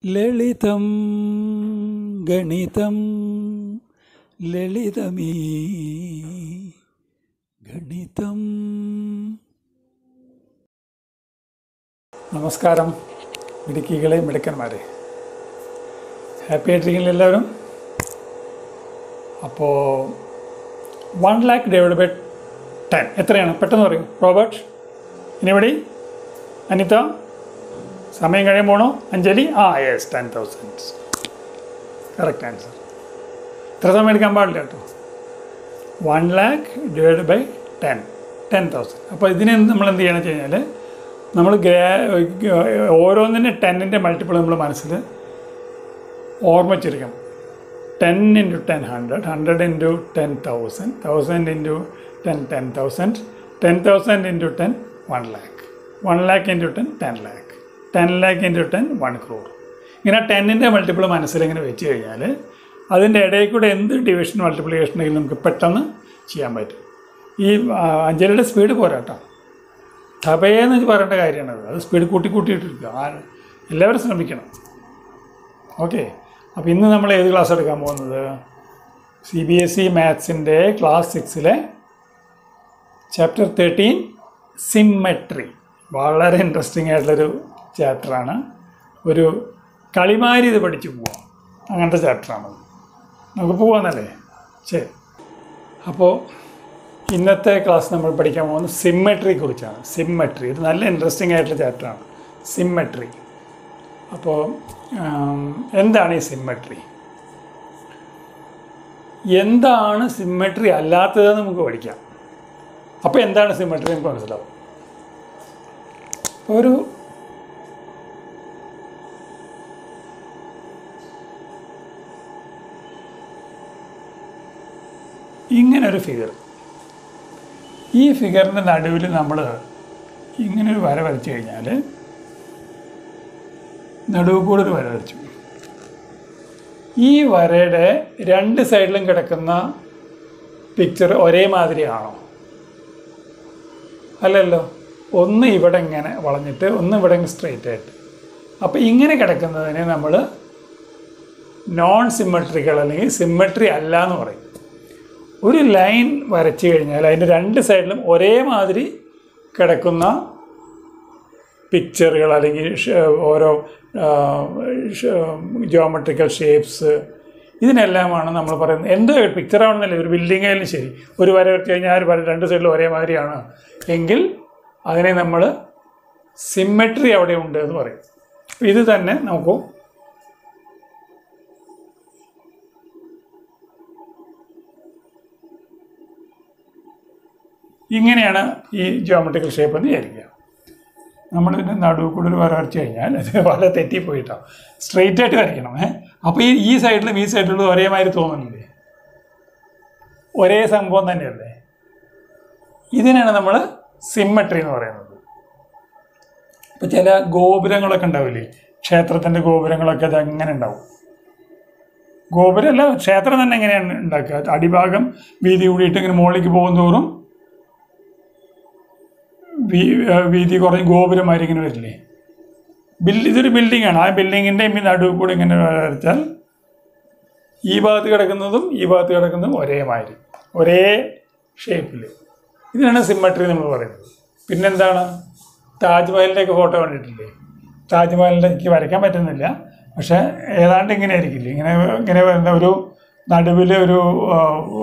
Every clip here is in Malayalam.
ലളിതം ഗണിതം ലളിതമീ ഗണിതം നമസ്കാരം മിടുക്കികളെ മിടുക്കന്മാരെ ഹാപ്പി ആയിട്ടിരിക്കുന്ന എല്ലാവരും അപ്പോൾ one lakh divide by ten എത്രയാണ് പെട്ടെന്ന് പറയൂ റോബർട്ട് ഇനിവിടെ അനിത സമയം കഴിയുമ്പോണോ അഞ്ജലി ആ yes ten thousand correct answer ഇത്ര സമയം എടുക്കാൻ പാടില്ല കേട്ടോ one lakh divide by ten ten thousand അപ്പോൾ ഇതിന് നമ്മൾ എന്ത് ചെയ്യണമെന്ന് വെച്ച് കഴിഞ്ഞാൽ നമ്മൾ ഗ്രാ ഓരോന്നിൻ്റെ ടെന്നിൻ്റെ മൾട്ടിപ്പിൾ നമ്മൾ മനസ്സിൽ ഓർമ്മിച്ചിരിക്കണം ten into ten hundred hundred into ten thousand thousand into ten ten thousand ten thousand into ten one lakh one lakh into ten ten lakh ten lakh into ten one crore ഇങ്ങനെ ടെന്നിൻ്റെ മൾട്ടിപ്പിൾ മനസ്സിലിങ്ങനെ വെച്ച് കഴിഞ്ഞാൽ അതിൻ്റെ ഇടയിൽ കൂടെ എന്ത് ഡിവിഷൻ മൾട്ടിപ്ലിക്കേഷൻ ഉണ്ടെങ്കിലും നമുക്ക് പെട്ടെന്ന് ചെയ്യാൻ പറ്റും ഈ ആ, അഞ്ജലിയുടെ സ്പീഡ് പോരാട്ടോ തപയെന്ന് പറയേണ്ട കാര്യമാണത് അത് സ്പീഡ് കൂട്ടി കൂട്ടിയിട്ടിരിക്കുക ആ എല്ലാവരും ശ്രമിക്കണം ഓക്കെ അപ്പോൾ ഇന്ന് നമ്മൾ ഏത് ക്ലാസ് എടുക്കാൻ പോകുന്നത് സി ബി എസ് ഇ മാത്സിൻ്റെ ക്ലാസ് സിക്സിലെ ചാപ്റ്റർ തേർട്ടീൻ സിമ്മെട്രി വളരെ ഇൻട്രസ്റ്റിംഗ് ആയിട്ടുള്ളൊരു ചാപ്റ്ററാണ് ഒരു കളിമാരി ഇത് പഠിച്ചു പോവാം അങ്ങനത്തെ ചാപ്റ്ററാണത് നമുക്ക് പോവാന്നല്ലേ ശരി അപ്പോൾ ഇന്നത്തെ ക്ലാസ് നമ്മൾ പഠിക്കാൻ പോകുന്നത് സിമ്മെട്രിയെ കുറിച്ചാണ് സിമ്മെട്രി ഇത് നല്ല ഇൻട്രസ്റ്റിംഗ് ആയിട്ടുള്ള ചാപ്റ്ററാണ് സിമ്മെട്രി അപ്പോൾ ആം, എന്താണ് ഈ സിമ്മെട്രി എന്താണ് സിമ്മെട്രി അല്ലാത്തതെന്ന് നമുക്ക് പഠിക്കാം അപ്പോൾ എന്താണ് സിമ്മെട്രി നമുക്ക് മനസ്സിലാവും അപ്പോൾ ഒരു ഇങ്ങനൊരു ഫിഗർ ഈ ഫിഗറിൻ്റെ നടുവിൽ നമ്മൾ ഇങ്ങനൊരു വര വരച്ചു കഴിഞ്ഞാൽ നടുവ് കൂടെ ഒരു വര വരച്ചു ഈ വരയുടെ രണ്ട് സൈഡിലും കിടക്കുന്ന പിക്ചർ ഒരേ മാതിരിയാണോ അല്ലല്ലോ ഒന്ന് ഇവിടെ ഇങ്ങനെ വളഞ്ഞിട്ട് ഒന്ന് ഇവിടെ സ്ട്രെയിറ്റ് ആയിട്ട് അപ്പോൾ ഇങ്ങനെ കിടക്കുന്നതിനെ നമ്മൾ നോൺ സിമ്മട്രിക്കൽ അല്ലെങ്കിൽ സിമ്മട്രി അല്ല എന്ന് പറയും ഒരു ലൈൻ വരച്ചു കഴിഞ്ഞാൽ അതിൻ്റെ രണ്ട് സൈഡിലും ഒരേ മാതിരി കിടക്കുന്ന പിക്ചറുകൾ അല്ലെങ്കിൽ ഷ- ഓരോ ജിയോമെട്രിക്കൽ ഷേപ്സ് ഇതിനെല്ലാമാണ് നമ്മൾ പറയുന്നത് എന്ത് പിക്ചർ ആവണമെന്നില്ല ഒരു ബിൽഡിംഗ് ആയാലും ശരി ഒരു വര വരച്ച് കഴിഞ്ഞാൽ ആ ഒരു വര രണ്ട് സൈഡിലും ഒരേ മാതിരിയാണ് എങ്കിൽ അതിനെ നമ്മൾ സിമ്മെട്രി അവിടെ ഉണ്ട് എന്ന് പറയും അപ്പോൾ ഇത് തന്നെ നമുക്ക് ഇങ്ങനെയാണ് ഈ ജിയോമെട്രിക്കൽ ഷേപ്പ് എന്ന് വിചാരിക്കുക നമ്മളിതിൻ്റെ നടുവ് കൂടെ ഒരു വര വരച്ച് കഴിഞ്ഞാൽ അത് വളരെ തെറ്റിപ്പോയിട്ടോ സ്ട്രെയിറ്റ് ആയിട്ട് വരയ്ക്കണം ഏ അപ്പോൾ ഈ ഈ സൈഡിലും ഈ സൈഡിലും ഒരേമാതിരി തോന്നുന്നില്ലേ ഒരേ സംഭവം തന്നെയല്ലേ ഇതിനാണ് നമ്മൾ സിമ്മട്രി എന്ന് പറയുന്നത് ഇപ്പോൾ ചില ഗോപുരങ്ങളൊക്കെ ഉണ്ടാവില്ലേ ക്ഷേത്രത്തിൻ്റെ ഗോപുരങ്ങളൊക്കെ അത് അങ്ങനെ ഉണ്ടാവും ഗോപുരമല്ല ക്ഷേത്രം തന്നെ എങ്ങനെയാണ് ഉണ്ടാക്കുക അടിഭാഗം വീതി കൂടിയിട്ട് ഇങ്ങനെ മുകളിലേക്ക് പോകും തോറും വീ- ആ, വീതി കുറഞ്ഞ് ഗോപുരമാതിരി ഇങ്ങനെ വരില്ലേ ബിൽഡ് ഇതൊരു ബിൽഡിംഗ് ആണ് ആ ബിൽഡിങ്ങിൻ്റെ ഈ നടുവ് കൂടെ ഇങ്ങനെ വരച്ചാൽ ഈ ഭാഗത്ത് കിടക്കുന്നതും ഈ ഭാഗത്ത് കിടക്കുന്നതും ഒരേ മാതിരി ഒരേ ഷേപ്പിൽ ഇതിനാണ് സിമ്മട്രി നമ്മൾ പറയുന്നത് പിന്നെന്താണ് താജ്മഹലിൻ്റെയൊക്കെ ഫോട്ടോ കണ്ടിട്ടില്ലേ താജ്മഹലിൻ്റെ എനിക്ക് വരയ്ക്കാൻ പറ്റുന്നില്ല പക്ഷേ ഏതാണ്ട് ഇങ്ങനെ ആയിരിക്കില്ലേ ഇങ്ങനെ ഇങ്ങനെ വരുന്ന ഒരു നടുവിൽ ഒരു ആ,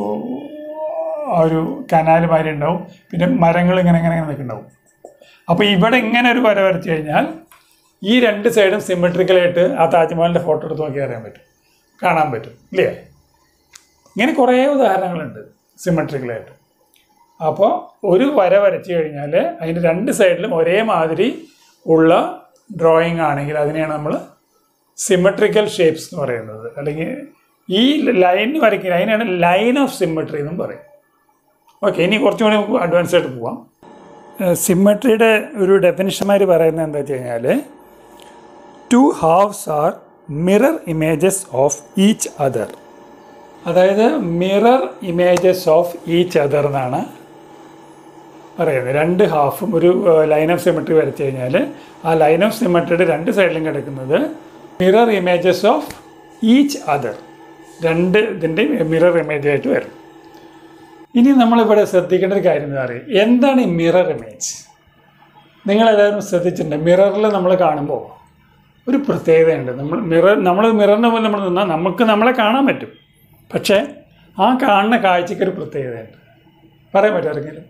ആ ഒരു കനാല് മാതിരി ഉണ്ടാവും പിന്നെ മരങ്ങൾ ഇങ്ങനെ ഇങ്ങനെ ഇങ്ങനെ നിൽക്കുന്നുണ്ടാവും അപ്പോൾ ഇവിടെ ഇങ്ങനെ ഒരു വര വരച്ച് കഴിഞ്ഞാൽ ഈ രണ്ട് സൈഡും സിമെട്രിക്കലായിട്ട് ആ താജ്മഹലിൻ്റെ ഫോട്ടോ എടുത്ത് നോക്കി അറിയാൻ പറ്റും കാണാൻ പറ്റും ഇല്ലേ ഇങ്ങനെ കുറേ ഉദാഹരണങ്ങളുണ്ട് സിമെട്രിക്കലായിട്ട് അപ്പോൾ ഒരു വര വരച്ച് കഴിഞ്ഞാൽ അതിൻ്റെ രണ്ട് സൈഡിലും ഒരേ മാതിരി ഉള്ള ഡ്രോയിങ് ആണെങ്കിൽ അതിനെയാണ് നമ്മൾ സിമെട്രിക്കൽ ഷേപ്സ് എന്ന് പറയുന്നത് അല്ലെങ്കിൽ ഈ ലൈൻ വരയ്ക്കുക അതിനാണ് ലൈൻ ഓഫ് സിമെട്രി എന്നും പറയും ഓക്കെ ഇനി കുറച്ചും കൂടി നമുക്ക് അഡ്വാൻസ് ആയിട്ട് പോവാം സിമ്മട്രിയുടെ ഒരു ഡെഫിനിഷന്മാർ പറയുന്നത് എന്താ വെച്ച് കഴിഞ്ഞാൽ two halves are mirror images of each other അതായത് mirror images of each other എന്നാണ് പറയുന്നത് രണ്ട് ഹാഫും ഒരു ലൈൻ ഓഫ് സിമെട്രി വരച്ചു കഴിഞ്ഞാൽ ആ ലൈൻ ഓഫ് സിമെട്രിയുടെ രണ്ട് സൈഡിലും കിടക്കുന്നത് mirror images of each other രണ്ട് ഇതിൻ്റെ മിറർ ഇമേജ് ആയിട്ട് വരും ഇനി നമ്മളിവിടെ ശ്രദ്ധിക്കേണ്ട ഒരു കാര്യം എന്താ പറയുക എന്താണ് ഈ മിറർ ഇമേജ് നിങ്ങളെല്ലാവരും ശ്രദ്ധിച്ചിട്ടുണ്ട് മിററിൽ നമ്മൾ കാണുമ്പോൾ ഒരു പ്രത്യേകതയുണ്ട് നമ്മൾ മിറർ നമ്മൾ മിററിൻ്റെ മുന്നിൽ നമ്മൾ നിന്നാൽ നമുക്ക് നമ്മളെ കാണാൻ പറ്റും പക്ഷേ ആ കാണുന്ന കാഴ്ചയ്ക്ക് ഒരു പ്രത്യേകതയുണ്ട് പറയാൻ പറ്റും ആരെങ്കിലും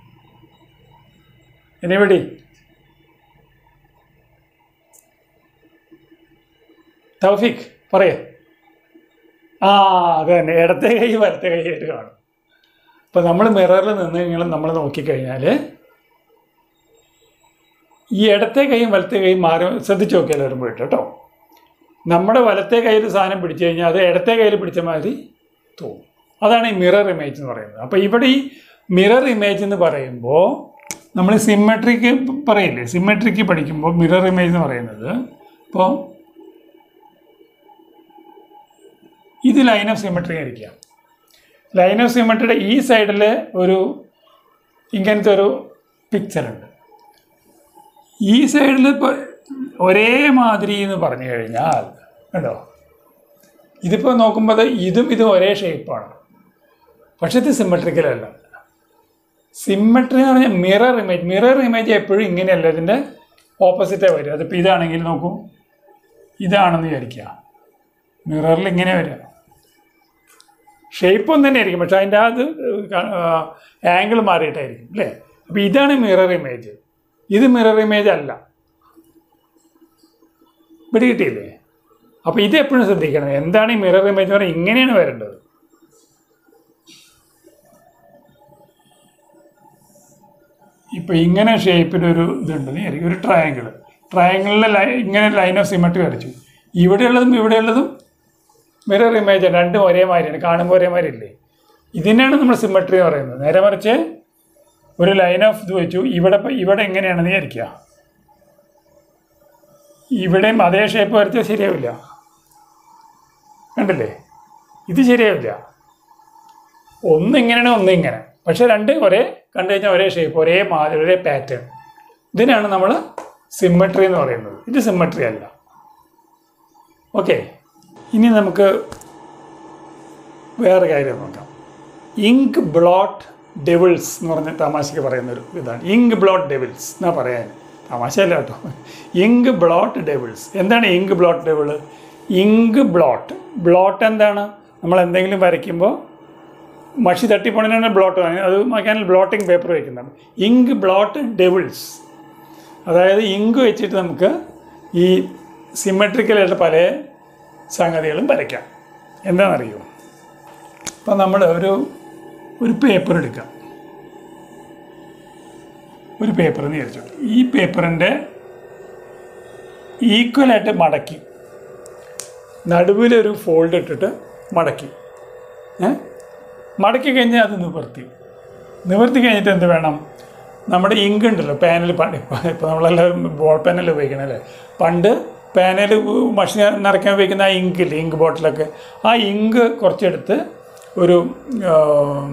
എനിവടി തൗഫിക് പറയേ ആ അത് തന്നെ ഇടത്തെ കൈ വലത്തെ കൈ ആയിട്ട് കാണും അപ്പോൾ നമ്മൾ മിററിൽ നിന്ന് നിങ്ങൾ നമ്മൾ നോക്കിക്കഴിഞ്ഞാൽ ഈ ഇടത്തെ കൈയും വലത്തെ കൈയും മാറി ശ്രദ്ധിച്ച് നോക്കിയാൽ വരുമ്പോൾ കേട്ടോ നമ്മുടെ വലത്തെ കയ്യിൽ സാധനം പിടിച്ചു കഴിഞ്ഞാൽ അത് ഇടത്തെ കയ്യിൽ പിടിച്ച മാതിരി തോന്നും അതാണ് ഈ മിറർ ഇമേജ് എന്ന് പറയുന്നത് അപ്പോൾ ഇവിടെ ഈ മിറർ ഇമേജ് എന്ന് പറയുമ്പോൾ നമ്മൾ സിമെട്രിക്ക് പറയില്ലേ സിമെട്രിക്ക് പഠിക്കുമ്പോൾ മിറർ ഇമേജ് എന്ന് പറയുന്നത് ഇപ്പോൾ ഇത് ലൈൻ ഓഫ് സിമെട്രി ആയിരിക്കാം ലൈൻ ഓഫ് സിമെട്രിയുടെ ഈ സൈഡിൽ ഒരു ഇങ്ങനത്തെ ഒരു പിക്ചർ ഉണ്ട് ഈ സൈഡിൽ ഇപ്പോൾ ഒരേ മാതിരി എന്ന് പറഞ്ഞു കഴിഞ്ഞാൽ കണ്ടോ ഇതിപ്പോൾ നോക്കുമ്പോൾ ദേ ഇതും ഇതും ഒരേ ഷേപ്പാണ് പക്ഷെ ഇത് സിമെട്രിക്കൽ അല്ല സിമെട്രി എന്ന് പറഞ്ഞാൽ മിറർ ഇമേജ് മിറർ ഇമേജ് എപ്പോഴും ഇങ്ങനെയല്ല ഇതിൻ്റെ ഓപ്പോസിറ്റേ വരും അതിപ്പോൾ ഇതാണെങ്കിൽ നോക്കൂ ഇതാണെന്ന് വിചാരിക്കുക മിററിൽ ഇങ്ങനെ വരിക ഷേപ്പ് ഒന്ന് തന്നെ ആയിരിക്കും പക്ഷെ അതിൻ്റെ ആ അത് ആംഗിൾ മാറിയിട്ടായിരിക്കും അല്ലേ അപ്പോൾ ഇതാണ് മിറർ ഇമേജ് ഇത് മിറർ ഇമേജ് അല്ല പിടി കിട്ടിയില്ലേ അപ്പോൾ ഇത് എപ്പോഴും ശ്രദ്ധിക്കണം എന്താണ് ഈ മിറർ ഇമേജ് എന്ന് പറഞ്ഞാൽ ഇങ്ങനെയാണ് വരേണ്ടത് ഇപ്പോൾ ഇങ്ങനെ ഷേപ്പിലൊരു ഇതുണ്ട് നീ ഒരു ട്രയാങ്കിൾ ട്രയാങ്കിളിലെ ലൈ ഇങ്ങനെ ലൈൻ ഓഫ് സിമെട്രി വരച്ചു ഇവിടെയുള്ളതും ഇവിടെയുള്ളതും മിറർ ഇമേജ് രണ്ടും ഒരേ മാതിരിയാണ് കാണുമ്പോൾ ഒരേ മാതിരി ഇല്ലേ ഇതിനാണ് നമ്മൾ സിമെട്രി എന്ന് പറയുന്നത് നേരെ മറിച്ച് ഒരു ലൈൻ ഓഫ് ഇത് വെച്ചു ഇവിടെ ഇപ്പം ഇവിടെ എങ്ങനെയാണെന്ന് വിചാരിക്കുക ഇവിടെയും അതേ ഷേപ്പ് വരച്ചാൽ ശരിയാവില്ല കണ്ടില്ലേ ഇത് ശരിയാവില്ല ഒന്ന് ഇങ്ങനെയാണ് ഒന്ന് ഇങ്ങനെ പക്ഷെ രണ്ട് ഒരേ കണ്ടു കഴിഞ്ഞാൽ ഒരേ ഷേപ്പ് ഒരേ മാതിരി ഒരേ പാറ്റേൺ ഇതിനാണ് നമ്മൾ സിമ്മട്രി എന്ന് പറയുന്നത് ഇത് സിമ്മട്രി അല്ല ഓക്കെ ഇനി നമുക്ക് വേറെ കാര്യം നോക്കാം ഇങ്ക് ബ്ലോട്ട് ഡെവിൾസ് എന്ന് പറഞ്ഞ തമാശയ്ക്ക് പറയുന്നൊരു ഇതാണ് ഇങ്ക് ബ്ലോട്ട് ഡെവിൾസ് എന്നാ പറയാൻ തമാശയല്ല കേട്ടോ ഇങ്ക് ബ്ലോട്ട് ഡെവിൾസ് എന്താണ് ink blot devil ink blot blot എന്താണ് നമ്മൾ എന്തെങ്കിലും വരയ്ക്കുമ്പോൾ മഷി തട്ടിപ്പോണതിനാണ് ബ്ലോട്ട് അത് മക്കാനിൽ ബ്ലോട്ടിംഗ് പേപ്പർ വയ്ക്കുന്നത് ഇങ്ക് ബ്ലോട്ട് ഡെവിൾസ് അതായത് ഇങ്ക് വെച്ചിട്ട് നമുക്ക് ഈ സിമെട്രിക്കലായിട്ട് പല സംഗതികളും വരയ്ക്കാം എന്താണെന്നറിയോ ഇപ്പം നമ്മൾ ഒരു ഒരു പേപ്പർ എടുക്കാം ഒരു പേപ്പർ എന്ന് വിചാരിച്ചു ഈ പേപ്പറിൻ്റെ ഈക്വലായിട്ട് മടക്കി നടുവിലൊരു ഫോൾഡ് ഇട്ടിട്ട് മടക്കി ഏ മടക്കി കഴിഞ്ഞാൽ അത് നിവർത്തി നിവർത്തി കഴിഞ്ഞിട്ട് എന്ത് വേണം നമ്മുടെ ഇങ്ക് ഉണ്ടല്ലോ പാനൽ പണ്ട് ഇപ്പോൾ നമ്മളെല്ലാവരും ബോൾ പാനൽ ഉപയോഗിക്കണം അല്ലേ പണ്ട് പാനൽ മഷി നിറയ്ക്കാൻ ഉപയോഗിക്കുന്ന ആ ഇങ്ക് ഇല്ലേ ഇങ്ക് ബോട്ടിലൊക്കെ ആ ഇങ്ക് കുറച്ചെടുത്ത് ഒരു ആം,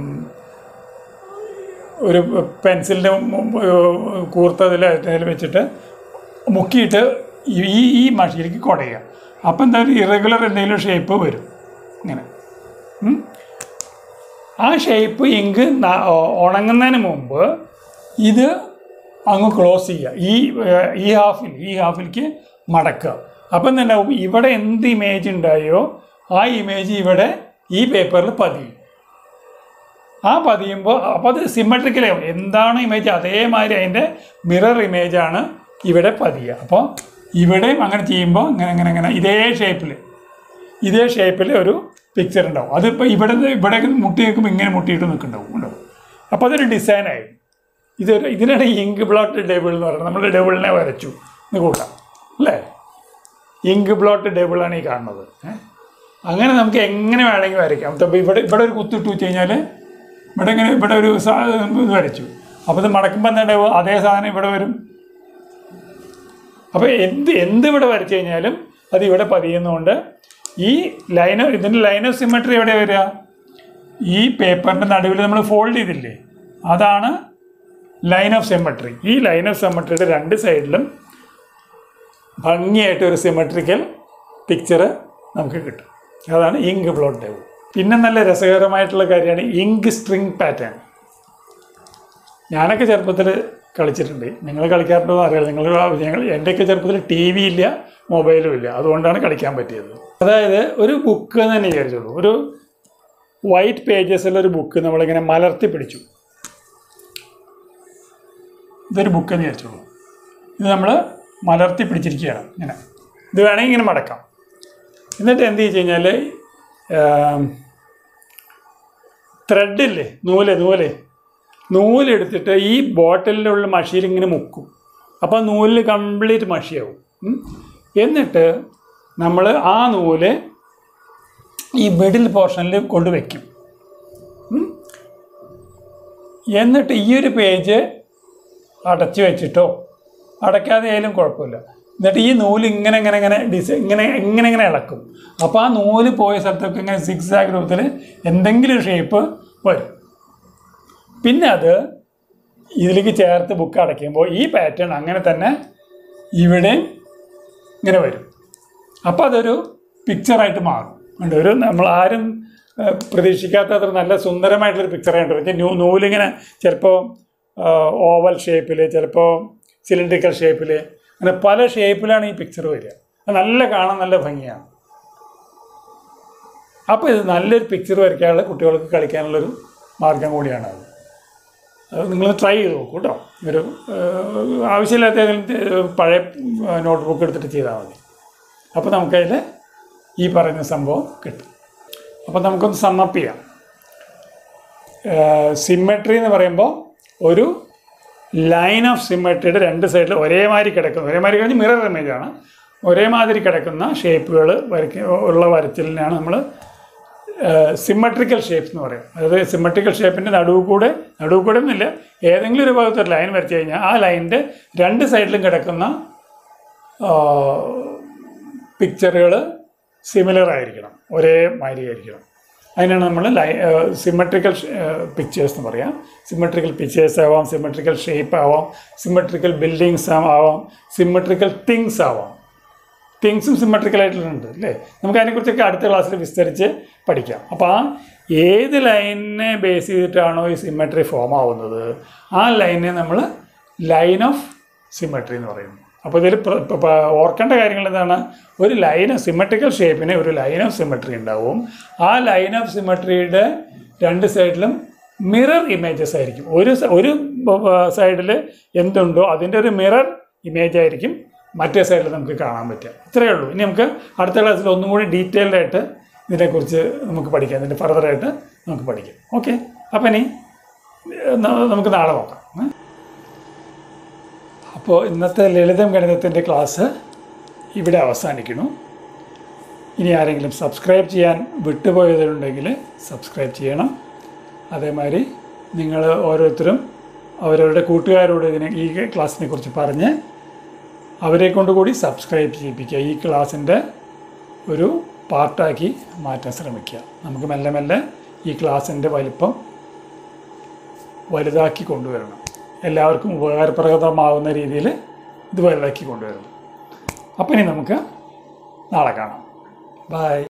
ഒരു പെൻസിലിൻ്റെ കൂർത്തതിൽ അതിൽ വെച്ചിട്ട് മുക്കിയിട്ട് ഈ ഈ മഷിയിലേക്ക് കുടയുക അപ്പം എന്തായാലും ഇറഗുലർ എന്തെങ്കിലും ഷേപ്പ് വരും ഇങ്ങനെ ഉം. ആ ഷേപ്പ് ഇങ്ക് ന- ഉണങ്ങുന്നതിന് മുമ്പ് ഇത് അങ്ങ് ക്ലോസ് ചെയ്യുക ഈ ഏഹ്, ഈ ഹാഫിൽ ഈ ഹാഫിലേക്ക് മടക്കുക അപ്പം തന്നെ ഉണ്ടാവും ഇവിടെ എന്ത് ഇമേജ് ഉണ്ടായോ ആ ഇമേജ് ഇവിടെ ഈ പേപ്പറിൽ പതിയും ആ പതിയുമ്പോൾ അപ്പോൾ അത് സിമെട്രിക്കലാവും എന്താണ് ഇമേജ് അതേമാതിരി അതിൻ്റെ മിറർ ഇമേജാണ് ഇവിടെ പതിയുക അപ്പോൾ ഇവിടെയും അങ്ങനെ ചെയ്യുമ്പോൾ ഇങ്ങനെ ഇങ്ങനെ ഇങ്ങനെ ഇതേ ഷേപ്പിൽ ഇതേ ഷേപ്പിൽ ഒരു പിക്ചർ ഉണ്ടാവും അതിപ്പോൾ ഇവിടെ ഇവിടെ മുട്ടി നിൽക്കുമ്പോൾ ഇങ്ങനെ മുട്ടിയിട്ട് നിൽക്കുന്നുണ്ടാവും ഉണ്ടാവും അപ്പോൾ അതൊരു ഡിസൈനായി ഇതൊരു ഇതിനാണ് ഇങ്ക് ബ്ലോട്ട് ഡേബിൾ എന്ന് പറയുന്നത് നമ്മൾ ഡേബിളിനെ വരച്ചു എന്ന് കൂട്ടാം അല്ലേ ഇങ്ക് ബ്ലോട്ട് ഡേബിളാണ് ഈ കാണുന്നത് ഏ? അങ്ങനെ നമുക്ക് എങ്ങനെ വേണമെങ്കിൽ വരയ്ക്കാം അപ്പോൾ ഇവിടെ ഇവിടെ ഒരു കുത്തിട്ട് വെച്ച് കഴിഞ്ഞാൽ ഇവിടെ ഇങ്ങനെ ഇവിടെ ഒരു സാ- ഇത് വരച്ചു അപ്പോൾ ഇത് മടക്കുമ്പോൾ എന്താ ഉണ്ടാവുക? അതേ സാധനം ഇവിടെ വരും അപ്പോൾ എന്ത് എന്ത് ഇവിടെ വരച്ചു കഴിഞ്ഞാലും അത് ഇവിടെ പതിയുന്നതുകൊണ്ട് ഈ ലൈൻ ഇതിൻ്റെ ലൈൻ ഓഫ് സിമെട്രി എവിടെ വരിക ഈ പേപ്പറിൻ്റെ നടുവിൽ നമ്മൾ ഫോൾഡ് ചെയ്തില്ലേ അതാണ് ലൈൻ ഓഫ് സിമെട്രി ഈ ലൈൻ ഓഫ് സിമെട്രിയുടെ രണ്ട് സൈഡിലും ഭംഗിയായിട്ട് ഒരു സിമെട്രിക്കൽ പിക്ചർ നമുക്ക് കിട്ടും അതാണ് ഇങ്ക് ബ്ലോട്ട് ഡെവ് പിന്നെ നല്ല രസകരമായിട്ടുള്ള കാര്യമാണ് ഇങ്ക് സ്ട്രിങ് പാറ്റേൺ ഞാനൊക്കെ ചെറുപ്പത്തിൽ കളിച്ചിട്ടുണ്ട് നിങ്ങൾ കളിക്കാറുണ്ടോ എന്ന് അറിയില്ല നിങ്ങൾ ഞങ്ങൾ എൻ്റെയൊക്കെ ചെറുപ്പത്തിൽ ടി വി ഇല്ല മൊബൈലും ഇല്ല അതുകൊണ്ടാണ് കളിക്കാൻ പറ്റിയത് അതായത് ഒരു ബുക്ക് എന്ന് തന്നെ വിചാരിച്ചോളൂ ഒരു വൈറ്റ് പേജസിലുള്ള ഒരു ബുക്ക് നമ്മളിങ്ങനെ മലർത്തി പിടിച്ചു ഇതൊരു ബുക്ക് എന്ന് വിചാരിച്ചോളൂ ഇത് നമ്മൾ മലർത്തി പിടിച്ചിരിക്കുകയാണ് ഇങ്ങനെ ഇത് വേണമെങ്കിൽ ഇങ്ങനെ മടക്കാം എന്നിട്ട് എന്ത് ചെയ്ത് കഴിഞ്ഞാൽ ത്രെഡില്ലേ നൂല് നൂല് നൂലെടുത്തിട്ട് ഈ ബോട്ടിലുള്ള മഷിയിൽ ഇങ്ങനെ മുക്കും അപ്പോൾ നൂലിൽ കംപ്ലീറ്റ് മഷിയാവും ഉം. എന്നിട്ട് നമ്മൾ ആ നൂല് ഈ മിഡിൽ പോർഷനിൽ കൊണ്ട് വയ്ക്കും ഉം. എന്നിട്ട് ഈ ഒരു പേജ് അടച്ചു വെച്ചിട്ടോ അടയ്ക്കാതെ ആയാലും കുഴപ്പമില്ല എന്നിട്ട് ഈ നൂല് ഇങ്ങനെ ഇങ്ങനെ ഇങ്ങനെ ഡിസൈൻ ഇങ്ങനെ ഇങ്ങനെ ഇങ്ങനെ ഇളക്കും അപ്പോൾ ആ നൂല് പോയ സ്ഥലത്തൊക്കെ ഇങ്ങനെ സിക്സ് ആഗ് രൂപത്തിൽ എന്തെങ്കിലും ഒരു ഷേപ്പ് വരും പിന്നെ അത് ഇതിലേക്ക് ചേർത്ത് ബുക്ക് അടയ്ക്കുമ്പോൾ ഈ പാറ്റേൺ അങ്ങനെ തന്നെ ഇവിടെ ഇങ്ങനെ വരും അപ്പോൾ അതൊരു പിക്ചറായിട്ട് മാറും ഉണ്ട് ഒരു നമ്മൾ ആരും ഏഹ്, പ്രതീക്ഷിക്കാത്ത അത്ര നല്ല സുന്ദരമായിട്ടുള്ളൊരു പിക്ചറായിട്ട് വരും നൂ നൂലിങ്ങനെ ചിലപ്പോൾ ഓവൽ ഷേപ്പിൽ ചിലപ്പോൾ സിലിണ്ടറിക്കൽ ഷേപ്പിൽ അങ്ങനെ പല ഷേപ്പിലാണ് ഈ പിക്ചർ വരിക അത് നല്ല കാണാൻ നല്ല ഭംഗിയാണ് അപ്പോൾ ഇത് നല്ലൊരു പിക്ചർ വരയ്ക്കാനുള്ള കുട്ടികൾക്ക് കളിക്കാനുള്ളൊരു മാർഗം കൂടിയാണ് അത് അത് നിങ്ങൾ ട്രൈ ചെയ്ത് നോക്കൂ കേട്ടോ ഒരു ഏഹ്, ആവശ്യമില്ലാത്ത ഏതെങ്കിലും തെ- പഴയ നോട്ട്ബുക്ക് എടുത്തിട്ട് ചെയ്താൽ മതി അപ്പോൾ നമുക്കതിൽ ഈ പറയുന്ന സംഭവം കിട്ടും അപ്പോൾ നമുക്കൊന്ന് സമ്മപ്പ് ചെയ്യാം സിമെട്രി എന്ന് പറയുമ്പോൾ ഒരു ലൈൻ ഓഫ് സിമെട്രിയുടെ രണ്ട് സൈഡിൽ ഒരേമാതിരി കിടക്കുന്ന ഒരേമാതിരി കഴിഞ്ഞ് മിറർ ഇമേജ് ആണ് ഒരേമാതിരി കിടക്കുന്ന ഷേപ്പുകൾ വരയ്ക്ക ഉള്ള വരച്ചിലിനാണ് നമ്മൾ സിമ്മട്രിക്കൽ ഷേപ്സ് എന്ന് പറയും അതായത് സിമ്മട്രിക്കൽ ഷേപ്പിൻ്റെ നടുവ് കൂടെ നടുവ് കൂടെ ഒന്നുമില്ല ഏതെങ്കിലും ഒരു ഭാഗത്ത് ഒരു ലൈൻ വരച്ച് കഴിഞ്ഞാൽ ആ ലൈനിൻ്റെ രണ്ട് സൈഡിലും കിടക്കുന്ന പിക്ചറുകൾ സിമിലർ ആയിരിക്കണം ഒരേ മാതിരി ആയിരിക്കണം അതിനാണ് നമ്മൾ ലൈ സിമെട്രിക്കൽ പിക്ചേഴ്സ് എന്ന് പറയാം സിമെട്രിക്കൽ പിക്ചേഴ്സ് ആവാം സിമെട്രിക്കൽ ഷേപ്പ് ആവാം സിമെട്രിക്കൽ ബിൽഡിങ്സ് ആവാം സിമെട്രിക്കൽ തിങ്സ് ആവാം തിങ്സും സിമെട്രിക്കൽ ആയിട്ടുള്ളത് അല്ലേ നമുക്ക് അതിനെക്കുറിച്ചൊക്കെ അടുത്ത ക്ലാസ്സിൽ വിസ്തരിച്ച് പഠിക്കാം അപ്പോൾ ആ ഏത് ലൈനിനെ ബേസ് ചെയ്തിട്ടാണോ ഈ സിമെട്രി ഫോം ആവുന്നത് ആ ലൈനിനെ നമ്മൾ ലൈൻ ഓഫ് സിമെട്രി എന്ന് പറയുന്നു അപ്പോൾ ഇതിൽ പ്ര- പ- പ- ഓർക്കേണ്ട കാര്യങ്ങൾ എന്താണ് ഒരു ലൈൻ സിമെട്രിക്കൽ ഷേപ്പിന് ഒരു ലൈൻ ഓഫ് സിമെട്രി ഉണ്ടാവും ആ ലൈൻ ഓഫ് സിമെട്രിയുടെ രണ്ട് സൈഡിലും മിറർ ഇമേജസ് ആയിരിക്കും ഒരു സ- ഒരു സൈഡിൽ എന്തുണ്ടോ അതിൻ്റെ ഒരു മിറർ ഇമേജ് ആയിരിക്കും മറ്റേ സൈഡിൽ നമുക്ക് കാണാൻ പറ്റുക ഇത്രയേ ഉള്ളൂ ഇനി നമുക്ക് അടുത്ത ക്ലാസ്സിൽ ഒന്നും കൂടി ഡീറ്റെയിൽഡ് ആയിട്ട് ഇതിനെക്കുറിച്ച് നമുക്ക് പഠിക്കാം ഇതിൻ്റെ ഫർദറായിട്ട് നമുക്ക് പഠിക്കാം ഓക്കെ അപ്പം ഇനി ഏഹ്, ന- നമുക്ക് നാളെ നോക്കാം ഏ? അപ്പോൾ ഇന്നത്തെ ലളിതം ഗണിതത്തിൻ്റെ ക്ലാസ് ഇവിടെ അവസാനിക്കുന്നു ഇനി ആരെങ്കിലും സബ്സ്ക്രൈബ് ചെയ്യാൻ വിട്ടുപോയതുണ്ടെങ്കിൽ സബ്സ്ക്രൈബ് ചെയ്യണം അതേമാതിരി നിങ്ങൾ ഓരോരുത്തരും അവരവരുടെ കൂട്ടുകാരോട് ഇതിനെ ഈ ക്ലാസ്സിനെ കുറിച്ച് പറഞ്ഞ് അവരെ കൊണ്ടുകൂടി സബ്സ്ക്രൈബ് ചെയ്യിപ്പിക്കുക ഈ ക്ലാസ്സിൻ്റെ ഒരു പാർട്ടാക്കി മാറ്റാൻ ശ്രമിക്കുക നമുക്ക് മെല്ലെ മെല്ലെ ഈ ക്ലാസ്സിൻ്റെ വലിപ്പം വലുതാക്കി കൊണ്ടുവരണം എല്ലാവർക്കും ഉപകാരപ്രദമാവുന്ന രീതിയിൽ ഇത് വലുതാക്കി കൊണ്ടുവരണം അപ്പം ഇനി നമുക്ക് നാളെ കാണാം ബൈ